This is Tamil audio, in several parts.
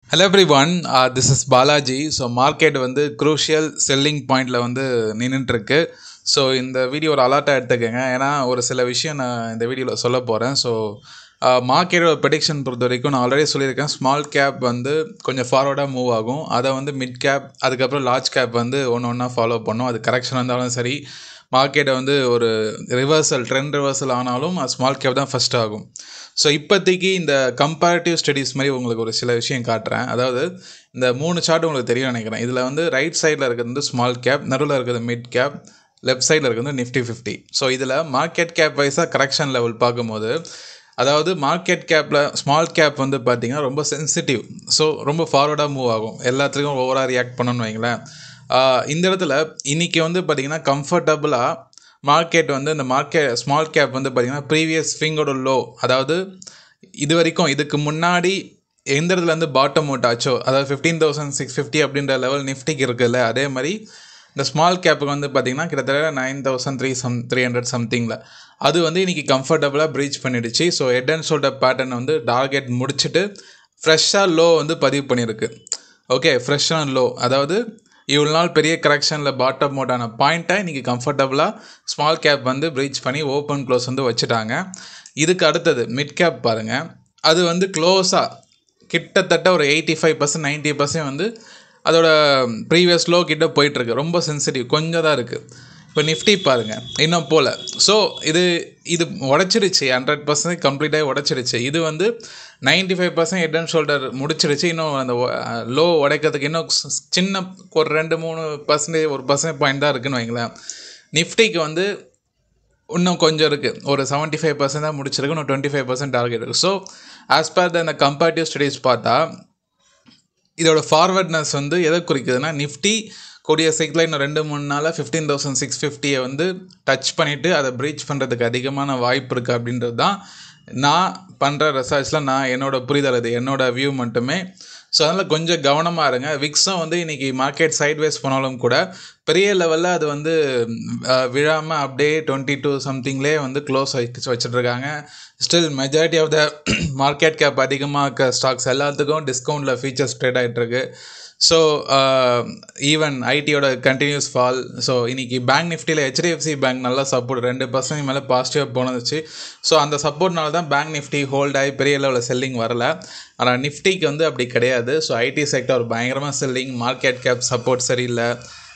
hello everyone this is Balaji so market வந்து குரூஷியல் செல்லிங் பாயிண்டில் வந்து நின்றுட்டுருக்கு ஸோ இந்த வீடியோ ஒரு அலர்ட்டாக எடுத்துக்கோங்க ஏன்னா ஒரு சில விஷயம் நான் இந்த வீடியோவில் சொல்ல போகிறேன் ஸோ மார்க்கெட்டோட ப்ரெடிக்ஷன் பொறுத்த வரைக்கும் நான் ஆல்ரெடி சொல்லியிருக்கேன் ஸ்மால் கேப் வந்து கொஞ்சம் ஃபார்வர்டாக மூவ் ஆகும் அதை வந்து மிட் கேப் அதுக்கப்புறம் லார்ஜ் கேப் வந்து ஒன்று ஒன்றா ஃபாலோ பண்ணும் அது கரெக்ஷன் இருந்தாலும் சரி மார்க்கெட்டை வந்து ஒரு ரிவர்சல் ட்ரெண்ட் ரிவர்சல் ஆனாலும் ஸ்மால் கேப் தான் ஃபஸ்ட் ஆகும் ஸோ இப்போதைக்கு இந்த கம்பேரிட்டிவ் ஸ்டடீஸ் மாதிரி உங்களுக்கு ஒரு சில விஷயம் காட்டுறேன் அதாவது இந்த மூணு சார்ட் உங்களுக்கு தெரியும் நினைக்கிறேன் இதில் வந்து ரைட் சைடில் இருக்கிறது வந்து ஸ்மால் கேப் நடுவில் இருக்கிறது மிட் கேப் லெஃப்ட் சைடில் இருக்கிறது நிஃப்டி ஃபிஃப்டி ஸோ இதில் மார்க்கெட் கேப் வைஸாக கரெக்ஷன் லெவல் பார்க்கும்போது அதாவது மார்க்கெட் கேப்பில் ஸ்மால் கேப் வந்து பார்த்திங்கன்னா ரொம்ப சென்சிட்டிவ் ஸோ ரொம்ப ஃபார்வர்டாக மூவ் ஆகும் எல்லாத்துலேயும் ஓவராக ரியாக்ட் பண்ணணும்னு வைங்களேன் இந்த இடத்துல இன்றைக்கி வந்து பார்த்திங்கன்னா கம்ஃபர்டபுளாக மார்க்கெட் வந்து இந்த மார்க்கெட் ஸ்மால் கேப் வந்து பார்த்திங்கன்னா ப்ரீவியஸ் ஸ்விங்கோட லோ அதாவது இது வரைக்கும் இதுக்கு முன்னாடி எந்த இடத்துல இருந்து பாட்டம் அவுட் ஆச்சோ அதாவது ஃபிஃப்டீன் தௌசண்ட் சிக்ஸ் ஃபிஃப்டி அப்படின்ற லெவல் நிஃப்டிக்கு இருக்குல்ல அதே மாதிரி இந்த ஸ்மால் கேப்புக்கு வந்து பார்த்திங்கன்னா கிட்டத்தட்ட nine thousand three some three hundred சம்திங்கில் அது வந்து இன்றைக்கி கம்ஃபர்டபுளாக ப்ரீச் பண்ணிடுச்சு so head and shoulder pattern வந்து டார்கெட் முடிச்சுட்டு ஃப்ரெஷ்ஷாக லோ வந்து பதிவு பண்ணியிருக்கு ஓகே ஃப்ரெஷ்ஷான லோ அதாவது இவ்வளோ நாள் பெரிய கரெக்ஷனில் பாட்டம் மோட்டான பாயிண்ட்டை இன்றைக்கி கம்ஃபர்டபுளாக ஸ்மால் கேப் வந்து ப்ரீச் பண்ணி ஓப்பன் க்ளோஸ் வந்து வச்சுட்டாங்க இதுக்கு அடுத்தது மிட் கேப் பாருங்கள் அது வந்து க்ளோஸாக கிட்டத்தட்ட ஒரு eighty five percent ninety percent வந்து அதோட ப்ரீவியஸ் லோ கிட்ட போயிட்டுருக்கு ரொம்ப சென்சிட்டிவ் கொஞ்சம் தான் இருக்குது இப்போ நிஃப்டி பாருங்கள் இன்னும் போல் ஸோ இது இது உடச்சிருச்சு ஹண்ட்ரட் பர்சன்ட் கம்ப்ளீட்டாக உடச்சிருச்சு இது வந்து ninety five percent head and shoulder முடிச்சிருச்சு இன்னும் அந்த லோ உடைக்கிறதுக்கு இன்னும் சின்ன ஒரு ரெண்டு மூணு பர்சன்டேஜ் ஒரு பர்சன்ட் பாயிண்ட் தான் இருக்குன்னு வைங்களேன் நிஃப்டிக்கு வந்து இன்னும் கொஞ்சம் இருக்குது ஒரு செவன்ட்டி ஃபைவ் பர்சன்ட் தான் முடிச்சிருக்கு இன்னும் டுவெண்ட்டி ஃபைவ் பர்சன்ட் டார்கெட் இருக்குது ஸோ ஆஸ் பர் த இந்த கம்பேரிட்டிவ் ஸ்டடீஸ் பார்த்தா இதோட ஃபார்வர்ட்னஸ் வந்து எதை குறிக்குதுன்னா நிஃப்டி கூடிய சைக்கிளில் இன்னும் ரெண்டு மூணு நாளாக ஃபிஃப்டீன் தௌசண்ட் சிக்ஸ் ஃபிஃப்டியை வந்து டச் பண்ணிவிட்டு அதை ப்ரீச் பண்ணுறதுக்கு அதிகமான வாய்ப்பு இருக்குது அப்படின்றது தான் நான் பண்ணுற ரிசர்ச்சில் நான் என்னோடய புரிதல் அது என்னோடய வியூ மட்டுமே ஸோ அதனால் கொஞ்சம் கவனமாக இருங்க விக்ஸும் வந்து இன்றைக்கி மார்க்கெட் சைட்வேஸ் போனாலும் கூட பெரிய லெவலில் அது வந்து விழாமல் அப்படியே டுவெண்ட்டி டூ சம்திங்லேயே வந்து க்ளோஸ் வச்சு வச்சுட்ருக்காங்க still majority of the market cap அதிகமாக இருக்க ஸ்டாக்ஸ் எல்லாத்துக்கும் டிஸ்கவுண்ட்டில் ஃபீச்சர்ஸ் ட்ரேட் ஆகிட்டுருக்கு ஸோ ஈவன் ஐடியோட கண்டினியூஸ் ஃபால் ஸோ இன்றைக்கி பேங்க் நிஃப்டியில் ஹெச்டிஎஃப்சி பேங்க் நல்லா சப்போர்ட் ரெண்டு பர்சன்ட் மேலே பாசிட்டிவாக போனதுச்சு ஸோ அந்த சப்போர்ட்னால தான் பேங்க் நிஃப்டி ஹோல்ட் ஆகி பெரிய லெவலில் செல்லிங் வரல ஆனால் நிஃப்டிக்கு வந்து அப்படி கிடையாது ஸோ ஐடி செக்டர் பயங்கரமாக செல்லிங் மார்க்கெட் கேப் சப்போர்ட் சரியில்லை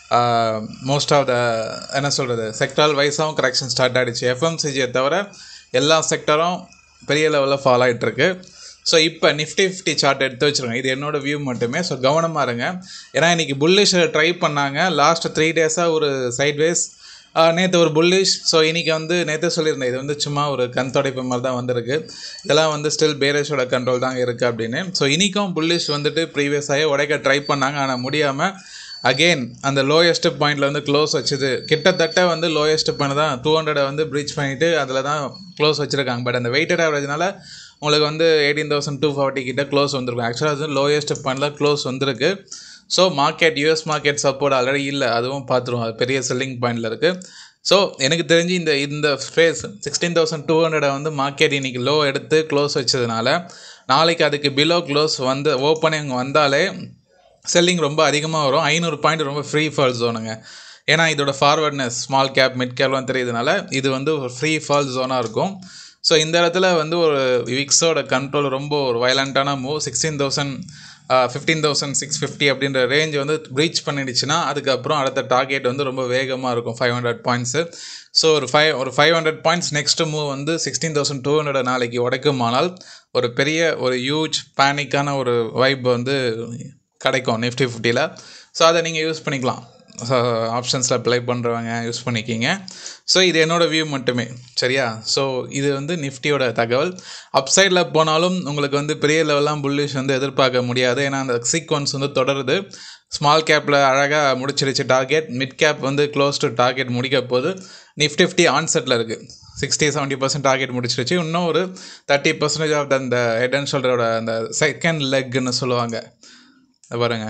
மோஸ்ட் ஆஃப் த என்ன சொல்கிறது செக்டால் வைஸாகவும் கரெக்ஷன் ஸ்டார்ட் ஆகிடுச்சு எஃப்எம்சிஜியை தவிர எல்லா செக்டரும் பெரிய லெவலில் ஃபாலோ ஆகிட்டுருக்கு ஸோ இப்போ நிஃப்டி ஃபிஃப்டி சார்ட் எடுத்து வச்சுருங்க இது என்னோடய வியூ மட்டுமே ஸோ கவனமாக இருங்க ஏன்னா இன்றைக்கி புல்லிஷில் ட்ரை பண்ணாங்க லாஸ்ட் த்ரீ டேஸாக ஒரு சைட்வேஸ் நேற்று ஒரு புல்லிஷ் ஸோ இன்றைக்கி வந்து நேற்று சொல்லியிருந்தேன் இது வந்து சும்மா ஒரு கண் தொடைப்பு மாதிரி தான் வந்திருக்கு இதெல்லாம் வந்து ஸ்டில் பேரேஷோட கண்ட்ரோல் தான் இருக்குது அப்படின்னு ஸோ இன்றைக்கும் புல்லிஷ் வந்துட்டு ப்ரீவியஸாகவே உடைக்க ட்ரை பண்ணாங்க ஆனால் முடியாமல் அகெயின் அந்த லோயஸ்ட் பாயிண்டில் வந்து க்ளோஸ் வச்சுது கிட்டத்தட்ட வந்து லோயஸ்ட் பாயிண்ட் தான் டூ ஹண்ட்ரடை வந்து ப்ரீச் பண்ணிவிட்டு அதில் தான் க்ளோஸ் வச்சுருக்காங்க பட் அந்த வெயிட்டட் ஆவரேஜ்னால உங்களுக்கு வந்து எயிட்டீன் தௌசண்ட் டூ ஃபார்ட்டி கிட்ட க்ளோஸ் வந்திருக்கும் ஆக்சுவலாக அது லோயஸ்ட் பாயிண்டில் க்ளோஸ் வந்திருக்கு so market US market support already இல்லை அதுவும் பார்த்துருவோம் அது பெரிய செல்லிங் பாயிண்டில் இருக்குது ஸோ எனக்கு தெரிஞ்சு இந்த இந்த ஃபேஸ் சிக்ஸ்டீன் தௌசண்ட் டூ ஹண்ட்ரடை வந்து மார்க்கெட் இன்றைக்கி லோ எடுத்து க்ளோஸ் வச்சதுனால நாளைக்கு அதுக்கு பிலோ க்ளோஸ் வந்து ஓப்பனிங் வந்தாலே செல்லிங் ரொம்ப அதிகமாக வரும் ஐநூறு பாயிண்ட் ரொம்ப ஃப்ரீ ஃபால் ஜோனுங்க ஏன்னா இதோட ஃபார்வர்ட்னஸ் ஸ்மால் கேப் மிட் கேப்லாம் தெரியுதுனால இது வந்து ஒரு ஃப்ரீ ஃபால் ஜோனாக இருக்கும் ஸோ இந்த இடத்துல வந்து ஒரு விக்ஸோட கண்ட்ரோல் ரொம்ப ஒரு வயலண்ட்டான move sixteen thousand fifteen thousand six fifty அப்படின்ற ரேஞ்ச் வந்து ப்ரீச் பண்ணிடுச்சுன்னா அதுக்கப்புறம் அடுத்த டார்கெட் வந்து ரொம்ப வேகமாக இருக்கும் ஃபைவ் ஹண்ட்ரட் பாயிண்ட்ஸு ஸோ ஒரு ஃபைவ் ஒரு five hundred points next move வந்து சிக்ஸ்டீன் தௌசண்ட் டூ ஹண்ட்ரட் நாளைக்கு உடைக்குமானால் ஒரு பெரிய ஒரு ஹியூஜ் பேனிக்கான ஒரு வைப் வந்து கிடைக்கும் நிஃப்டி ஃபிஃப்டியில் ஸோ அதை நீங்கள் யூஸ் பண்ணிக்கலாம் ஸோ ஆப்ஷன்ஸில் அப்ளை பண்ணுறவங்க யூஸ் பண்ணிக்கிங்க ஸோ இது என்னோடய வியூ மட்டுமே சரியா ஸோ இது வந்து நிஃப்டியோட தகவல் அப்சைடில் போனாலும் உங்களுக்கு வந்து பெரிய லெவலாம் புல்லிஷ் வந்து எதிர்பார்க்க முடியாது ஏன்னா அந்த சீக்வன்ஸ் வந்து தொடருது ஸ்மால் கேப்பில் அழகாக முடிச்சிருச்சு டார்கெட் மிட் கேப் வந்து க்ளோஸ் டு டார்கெட் முடிக்க போது நிஃப்டி ஃபிஃப்டி ஆன்செட்டில் இருக்குது சிக்ஸ்டி செவன்ட்டி பர்சன்ட் டார்கெட் முடிச்சிருச்சு இன்னும் ஒரு தேர்ட்டி பர்சன்டேஜ் ஆஃப் அந்த ஹெட் அண்ட் ஷோல்டரோட அந்த செகண்ட் லெக்குன்னு சொல்லுவாங்க பாருங்க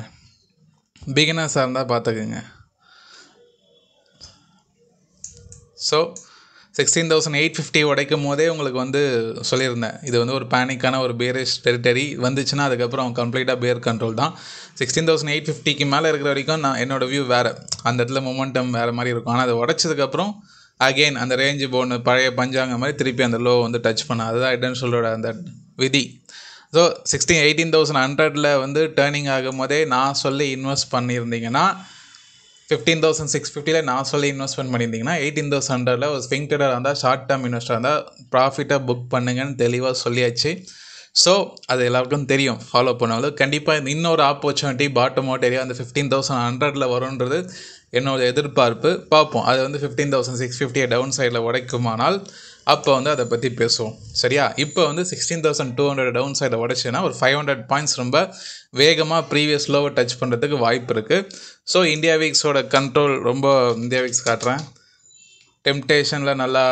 பிகினர்ஸாக இருந்தால் பார்த்துக்குங்க so sixteen thousand eight fifty உடைக்கும் போதே உங்களுக்கு வந்து சொல்லியிருந்தேன் இது வந்து ஒரு பேனிக்கான ஒரு பேரிஷ் டெரிட்டரி வந்துச்சுன்னா அதுக்கப்புறம் கம்ப்ளீட்டாக பேர் கண்ட்ரோல் தான் சிக்ஸ்டீன் தௌசண்ட் எயிட் ஃபிஃப்டிக்கு மேலே இருக்கிற வரைக்கும் நான் என்னோட வியூ வேறு அந்த இடத்துல மொமெண்டம் வேறு மாதிரி இருக்கும் ஆனால் அதை உடச்சதுக்கப்புறம் அகெயின் அந்த ரேஞ்சு போன்னு பழைய பஞ்சாங்க மாதிரி திருப்பி அந்த லோ வந்து டச் பண்ண அதுதான் இடன் சொல்லோட அந்த விதி ஸோ சிக்ஸ்டீன் எயிட்டீன் தௌசண்ட் ஹண்ட்ரடில் வந்து டேர்னிங் ஆகும் போதே நான் சொல்லி இன்வெஸ்ட் பண்ணியிருந்தீங்கன்னா ஃபிஃப்டீன் தௌசண்ட் சிக்ஸ் ஃபிஃப்டியில் நான் சொல்லி இன்வெஸ்ட்மெண்ட் பண்ணியிருந்தீங்கன்னா எயிட்டீன் தௌசண்ட் ஹண்ட்ரடில் ஒரு ஸ்விங் ட்ரேடர் இருந்தால் ஷார்ட் டேர்ம் இன்வெஸ்டர் இருந்தால் ப்ராஃபிட்டை புக் பண்ணுங்கன்னு தெளிவாக சொல்லியாச்சு ஸோ அது எல்லாருக்கும் தெரியும் ஃபாலோ பண்ணுவது கண்டிப்பாக இன்னொரு ஆப்பர்ச்சுனிட்டி பாட்டம் அவுட் ஏரியா அந்த ஃபிஃப்டீன் தௌசண்ட் ஹண்ட்ரடில் வரும்ன்றது என்னோட எதிர்பார்ப்பு பார்ப்போம் அது வந்து ஃபிஃப்டீன் தௌசண்ட் சிக்ஸ் ஃபிஃப்டியை டவுன் சைடில் உடைக்குமானால் அப்போ வந்து அதை பற்றி பேசுவோம் சரியா இப்போ வந்து sixteen thousand two hundred down சைடில் உடச்சுன்னா ஒரு ஃபைவ் ஹண்ட்ரட் பாயிண்ட்ஸ் ரொம்ப வேகமாக ப்ரீவியஸ் லோவை டச் பண்ணுறதுக்கு வாய்ப்பு இருக்குது ஸோ இந்தியா வீக்ஸோட கண்ட்ரோல் ரொம்ப இந்தியா வீக்ஸ் காட்டுறேன் டெம்டேஷனில் நல்லா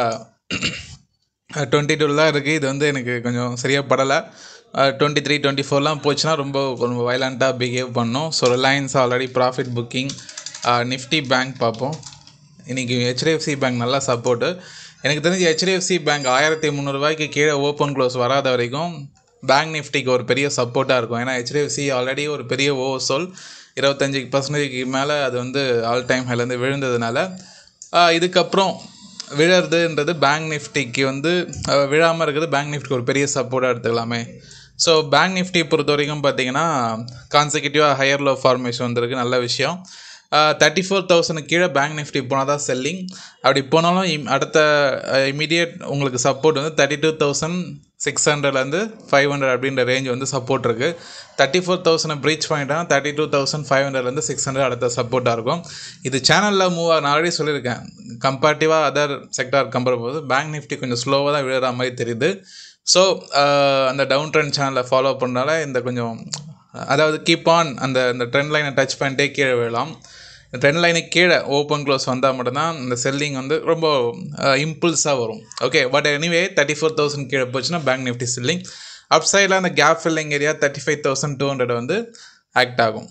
டுவெண்ட்டி டூவில் தான் இருக்குது இது வந்து எனக்கு கொஞ்சம் சரியாக படலை டுவெண்ட்டி த்ரீ டுவெண்ட்டி ஃபோர்லாம் போச்சுன்னா ரொம்ப ரொம்ப வைலண்ட்டாக பிஹேவ் பண்ணும் so Reliance already profit booking Nifty bank பார்ப்போம் இன்றைக்கி ஹெச்டிஎஃப்சி பேங்க் நல்லா சப்போர்ட்டு எனக்கு தெரிஞ்சு ஹெச்டிஎஃப்சி பேங்க் ஆயிரத்தி முந்நூறுரூவாய்க்கு கீழே ஓப்பன் க்ளோஸ் வராத வரைக்கும் பேங்க் நிஃப்டிக்கு ஒரு பெரிய சப்போர்ட்டாக இருக்கும் ஏன்னா ஹெச்டிஎஃப்சி ஆல்ரெடி ஒரு பெரிய ஓவர் சோல் இருபத்தஞ்சி பர்சன்டேஜ்க்கு மேலே அது வந்து ஆல் டைம் ஹைலேருந்து விழுந்ததுனால இதுக்கப்புறம் விழறதுன்றது பேங்க் நிஃப்டிக்கு வந்து விழாமல் இருக்கிறது பேங்க் நிஃப்டிக்கு ஒரு பெரிய சப்போர்ட்டாக எடுத்துக்கலாமே ஸோ பேங்க் நிஃப்டி பொறுத்த வரைக்கும் பார்த்தீங்கன்னா கான்சிக்யூட்டிவாக ஹையர் லோ ஃபார்மேஷன் வந்திருக்கு நல்ல விஷயம் தேர்ட்டி ஃபோர் தௌசண்ட் கீழே பேங்க் நிஃப்டி போனால் தான் செல்லிங் அப்படி போனாலும் இம் அடுத்த இமீடியட் உங்களுக்கு சப்போர்ட் வந்து தேர்ட்டி டூ தௌசண்ட் சிக்ஸ் ஹண்ட்ரட்லேருந்து ஃபைவ் ஹண்ட்ரட் அப்படின்ற ரேஞ்ச் வந்து சப்போர்ட் இருக்குது தேர்ட்டி ஃபோர் தௌசண்ட் ப்ரீச் பண்ணிட்டா தேர்ட்டி டூ தௌசண்ட் ஃபைவ் ஹண்ட்ரட்லேருந்து சிக்ஸ் ஹண்ட்ரட் அடுத்த சப்போர்ட்டாக இருக்கும் இது சேனலில் மூவ் ஆக நான் ஆல்ரெடி சொல்லியிருக்கேன் கம்பேரிட்டிவாக அதர் செக்டார் கம்பேர் போது பேங்க் நிஃப்டி கொஞ்சம் ஸ்லோவாக தான் விழுற மாதிரி தெரியுது ஸோ அந்த டவுன் ட்ரெண்ட் சேனலை ஃபாலோ பண்ணனால இந்த கொஞ்சம் அதாவது கீப் ஆன் அந்த அந்த ட்ரெண்ட் லைனை டச் பண்ணிட்டே கீழே விழலாம் ட்ரெண்ட் லைனுக்கு கீழே ஓப்பன் க்ளோஸ் வந்தால் மட்டும்தான் இந்த செல்லிங் வந்து ரொம்ப இம்புல்ஸாக வரும் okay but anyway thirty four thousand கீழே போச்சுன்னா பேங்க் நிஃப்டி செல்லிங் அப் சைடில் அந்த gap filling area thirty five thousand two hundred வந்து ஆக்ட் ஆகும்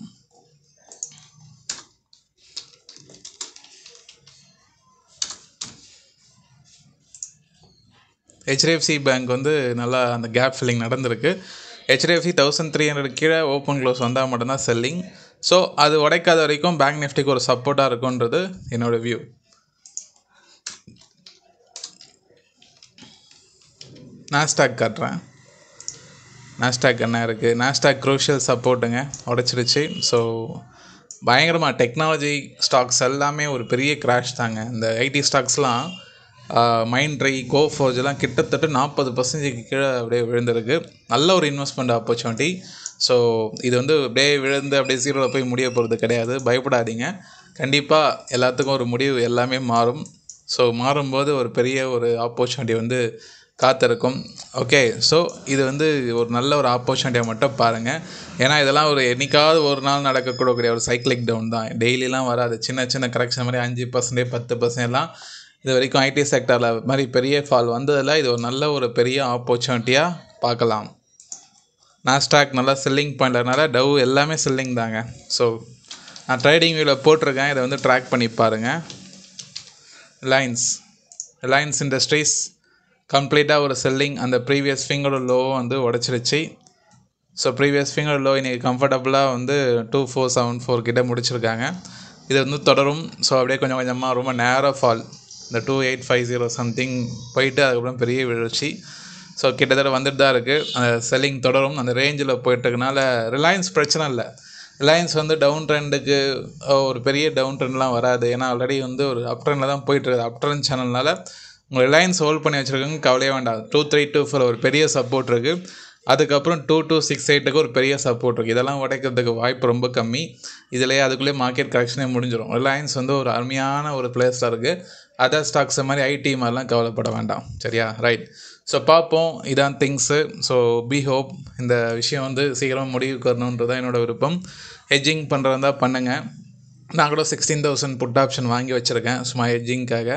ஹெச்டிஎஃப்சி பேங்க் வந்து நல்லா அந்த கேப் ஃபில்லிங் நடந்திருக்கு ஹெச்டிஎஃப்சி தௌசண்ட் த்ரீ ஹண்ட்ரட் கீழே ஓப்பன் க்ளோஸ் வந்தால் மட்டும்தான் செல்லிங் ஸோ அது உடைக்காத வரைக்கும் பேங்க் நிஃப்டிக்கு ஒரு சப்போர்ட்டாக இருக்குன்றது என்னோடய வியூ நாஸ்டாக் காட்டுறேன் நாஸ்டாக் என்ன இருக்குது நாஸ்டாக் க்ரூஷியல் சப்போர்ட்டுங்க உடச்சிருச்சு ஸோ பயங்கரமாக டெக்னாலஜி ஸ்டாக்ஸ் எல்லாமே ஒரு பெரிய கிராஷ் தாங்க இந்த ஐடி ஸ்டாக்ஸ்லாம் மைண்ட்ரை கோஃபோர்ஜெல்லாம் கிட்டத்தட்ட நாற்பது பர்சன்டேஜ்க்கு கீழே அப்படியே விழுந்திருக்கு நல்ல ஒரு இன்வெஸ்ட்மெண்ட் ஆப்பர்ச்சுனிட்டி ஸோ இது வந்து அப்படியே விழுந்து அப்படியே ஜீரோவில் போய் முடிய போகிறது கிடையாது பயப்படாதீங்க கண்டிப்பாக எல்லாத்துக்கும் ஒரு முடிவு எல்லாமே மாறும் ஸோ மாறும்போது ஒரு பெரிய ஒரு ஆப்பர்ச்சுனிட்டி வந்து காத்திருக்கும் ஓகே ஸோ இது வந்து ஒரு நல்ல ஒரு ஆப்பர்ச்சுனிட்டியை மட்டும் பாருங்கள் ஏன்னா இதெல்லாம் ஒரு என்னைக்காவது ஒரு நாள் நடக்கக்கூடக்கூடிய ஒரு சைக்கிளிக் டவுன் தான் டெய்லிலாம் வராது சின்ன சின்ன கரெக்ஷன் மாதிரி அஞ்சு பர்சன்டேஜ் பத்து பர்சன்டேஜ்லாம் இது வரைக்கும் ஐடி செக்டரில் மாதிரி பெரிய ஃபால் வந்ததில் இது ஒரு நல்ல ஒரு பெரிய ஆப்பர்ச்சுனிட்டியாக பார்க்கலாம் நாஸ்டாக் நல்லா செல்லிங் பாயிண்ட்னால டவ் எல்லாமே செல்லிங் தாங்க ஸோ நான் ட்ரேடிங் வியூவில் போட்டிருக்கேன் இதை வந்து ட்ராக் பண்ணி பாருங்கள் ரிலையன்ஸ் ரிலையன்ஸ் இண்டஸ்ட்ரீஸ் கம்ப்ளீட்டாக ஒரு செல்லிங் அந்த ப்ரீவியஸ் ஃபிங்கரோட லோ வந்து உடச்சிருச்சு ஸோ ப்ரீவியஸ் ஃபிங்கர் லோ இன்றைக்கி கம்ஃபர்டபுளாக வந்து டூ ஃபோர் செவன் ஃபோர் கிட்ட முடிச்சிருக்காங்க இது வந்து தொடரும் ஸோ அப்படியே கொஞ்சம் கொஞ்சமாக ரொம்ப நேராக ஃபால் இந்த two eight five zero something போயிட்டு அதுக்கப்புறம் பெரிய வீழ்ச்சி ஸோ கிட்டத்தட்ட வந்துட்டு தான் இருக்குது அந்த செல்லிங் தொடரும் அந்த ரேஞ்சில் போயிட்டுருக்கனால ரிலையன்ஸ் பிரச்சனை இல்லை ரிலையன்ஸ் வந்து டவுன் ட்ரெண்டுக்கு ஒரு பெரிய டவுன் ட்ரெண்ட்லாம் வராது ஏன்னா ஆல்ரெடி வந்து ஒரு அப் ட்ரெண்டில் தான் போயிட்டுருக்குது அப் ட்ரெண்ட் சேனல்னால உங்கள் ரிலையன்ஸ் ஹோல்ட் பண்ணி வச்சுருக்கவங்க கவலையே வேண்டாம் டூ த்ரீ டூ ஃபோர் ஒரு பெரிய சப்போர்ட் இருக்குது அதுக்கப்புறம் டூ டூ சிக்ஸ் எயிட்டுக்கு ஒரு பெரிய சப்போர்ட் இருக்குது இதெல்லாம் உடைக்கிறதுக்கு வாய்ப்பு ரொம்ப கம்மி இதிலேயே அதுக்குள்ளே மார்க்கெட் கரெக்ஷனே முடிஞ்சிடும் ரிலையன்ஸ் வந்து ஒரு அருமையான ஒரு பிளேஸில் இருக்குது அதர் ஸ்டாக்ஸ் மாதிரி ஐடி மாதிரிலாம் கவலைப்பட வேண்டாம் சரியா ரைட் ஸோ பார்ப்போம் இதான் திங்ஸு ஸோ பி ஹோப் இந்த விஷயம் வந்து சீக்கிரமாக முடிவுக்கு வரணுன்றது தான் என்னோடய விருப்பம் ஹெட்ஜிங் பண்ணுறதா பண்ணுங்கள் நான் கூட சிக்ஸ்டீன் தௌசண்ட் புட் ஆப்ஷன் வாங்கி வச்சுருக்கேன் சும்மா ஹெட்ஜிங்க்காக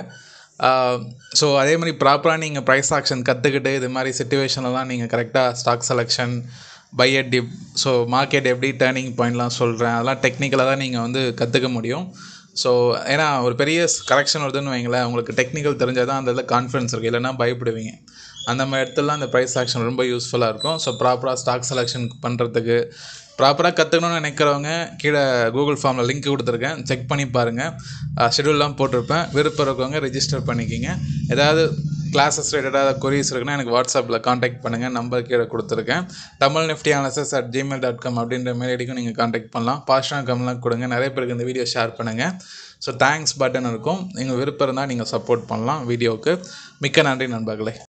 ஸோ அதே மாதிரி ப்ராப்பராக நீங்கள் ப்ரைஸ் ஆக்ஷன் கற்றுக்கிட்டு இது மாதிரி சுச்சுவேஷன்லலாம் நீங்கள் கரெக்டாக stock selection buyer dip so market எப்படி டேர்னிங் பாயிண்ட்லாம் சொல்கிறேன் அதெல்லாம் டெக்னிக்கலாக தான் நீங்கள் வந்து கற்றுக்க முடியும் ஸோ ஏன்னா ஒரு பெரிய கரெக்ஷன் வருதுன்னு வைங்களேன் உங்களுக்கு டெக்னிக்கல் தெரிஞ்சால் தான் அந்த இதில் கான்ஃபிடன்ஸ் இருக்குது இல்லைன்னா பயப்படுவீங்க அந்த மாதிரி இடத்துலலாம் அந்த ப்ரைஸ் ஆக்ஷன் ரொம்ப யூஸ்ஃபுல்லாக இருக்கும் ஸோ ப்ராப்பராக ஸ்டாக் செலெக்ஷன் பண்ணுறதுக்கு ப்ராப்பராக கற்றுக்கணும்னு நினைக்கிறவங்க கீழே கூகுள் ஃபார்மில் லிங்க் கொடுத்துருக்கேன் செக் பண்ணி பாருங்கள் ஷெடியூல்லாம் போட்டிருப்பேன் விருப்பம் இருக்கவங்க ரெஜிஸ்டர் பண்ணிக்கிங்க ஏதாவது கிளாஸஸ் ரிலேட்டடாக கொரிஸ் இருக்குன்னா எனக்கு வாட்ஸ்அப்பில் காண்டாக்ட் பண்ணுங்கள் நம்பர் கீழே கொடுத்துருக்கேன் Tamil Nifty analysis at Gmail dot com அப்படின்ற மெயில் ஐடிக்கும் நீங்கள் காண்டாக்ட் பண்ணலாம் பாஸ்டாக கம்லாம் கொடுங்க நிறைய பேருக்கு இந்த வீடியோ ஷேர் பண்ணுங்கள் ஸோ தேங்க்ஸ் பட்டன் இருக்கும் நீங்கள் விருப்பம் இருந்தால் நீங்கள் சப்போர்ட் பண்ணலாம் வீடியோவுக்கு மிக்க நன்றி நண்பர்களே